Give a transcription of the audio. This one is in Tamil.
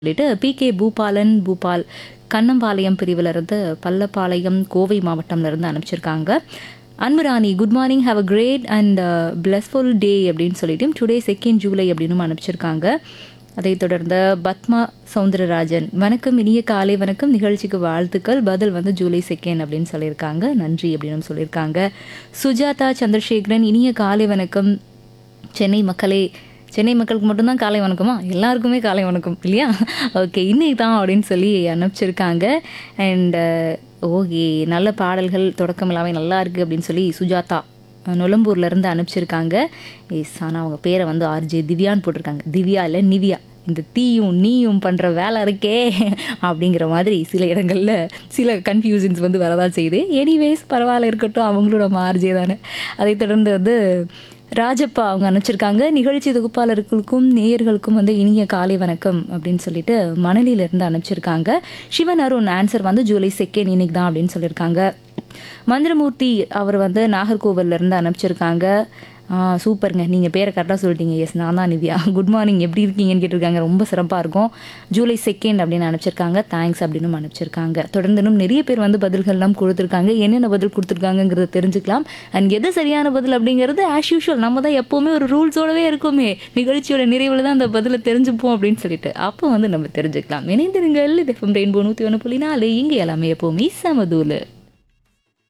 சொல்லிட்டு பி கே பூபாலன் பூபால் கண்ணம்பாளையம் பிரிவில் இருந்து பல்லப்பாளையம் கோவை மாவட்டம்ல இருந்து அனுப்பிச்சிருக்காங்க Anburani good morning have a great and blessful day அப்படின்னு சொல்லிட்டு டுடே செகண்ட் ஜூலை அப்படின்னு அனுப்பிச்சிருக்காங்க அதைத் தொடர்ந்து பத்மா சவுந்தரராஜன் வணக்கம் இனிய காலை வணக்கம் நிகழ்ச்சிக்கு வாழ்த்துக்கள் பதில் வந்து ஜூலை செகண்ட் அப்படின்னு சொல்லியிருக்காங்க நன்றி அப்படின்னு சொல்லியிருக்காங்க சுஜாதா சந்திரசேகரன் இனிய காலை வணக்கம் சென்னை மக்களே சென்னை மக்களுக்கு மட்டும்தான் காலை வணக்கமா எல்லாருக்குமே காலை வணக்கம் இல்லையா ஓகே இன்னைக்கு தான் அப்படின்னு சொல்லி அனுப்பிச்சிருக்காங்க அண்ட் ஓகே நல்ல பாடல்கள் தொடக்கம் எல்லாமே நல்லா இருக்குது அப்படின்னு சொல்லி சுஜாதா நுளம்பூர்ல இருந்து அனுப்பிச்சிருக்காங்க எஸ் ஆனால் அவங்க பேரை வந்து ஆர்ஜே திவ்யான்னு போட்டிருக்காங்க திவ்யா இல்லை நிவ்யா இந்த தீயும் நீயும் பண்ணுற வேலை இருக்கே அப்படிங்கிற மாதிரி சில இடங்களில் சில கன்ஃபியூஷன்ஸ் வந்து வரதான் செய்யுது எனிவேஸ் பரவாயில்ல இருக்கட்டும் அவங்களும் நம்ம ஆர்ஜே தானே அதை தொடர்ந்து வந்து ராஜப்பா அவங்க அனுப்பிச்சிருக்காங்க நிகழ்ச்சி தொகுப்பாளர்களுக்கும் நேயர்களுக்கும் வந்து இனிய காலை வணக்கம் அப்படின்னு சொல்லிட்டு மணலியிலிருந்து அனுப்பிச்சிருக்காங்க சிவன் அருண் ஆன்சர் வந்து ஜூலை செகண்ட் இன்னைக்கு தான் அப்படின்னு சொல்லியிருக்காங்க மந்திரமூர்த்தி அவர் வந்து நாகர்கோவில்ல இருந்து அனுப்பிச்சிருக்காங்க ஆ சூப்பருங்க நீங்கள் பேரை கரெக்டாக சொல்லிட்டீங்க எஸ் நான் தான் நிவ்யா குட் மார்னிங் எப்படி இருக்கீங்கன்னு கேட்டிருக்காங்க ரொம்ப சிறப்பாக இருக்கும் ஜூலை செகண்ட் அப்படின்னு அனுப்பிச்சிருக்காங்க தேங்க்ஸ் அப்படின்னு அனுப்பிச்சிருக்காங்க தொடர்ந்து இன்னும் நிறைய பேர் வந்து பதில்கள்லாம் கொடுத்துருக்காங்க என்னென்ன பதில் கொடுத்துருக்காங்கங்கிறத தெரிஞ்சுக்கலாம் அண்ட் எது சரியான பதில் அப்படிங்கிறது ஆஸ் யூஷுவல் நம்ம தான் எப்போவுமே ஒரு ரூல்ஸோடவே இருக்குமே நிகழ்ச்சியோட நிறைவில் தான் அந்த பதிலை தெரிஞ்சுப்போம் அப்படின்னு சொல்லிட்டு அப்போ வந்து நம்ம தெரிஞ்சுக்கலாம் இணைந்திருங்கள் இது ரெயின்போ நூற்றி ஒன்று புள்ளி நாலு இங்கே எல்லாமே எப்போவுமே சமதூலு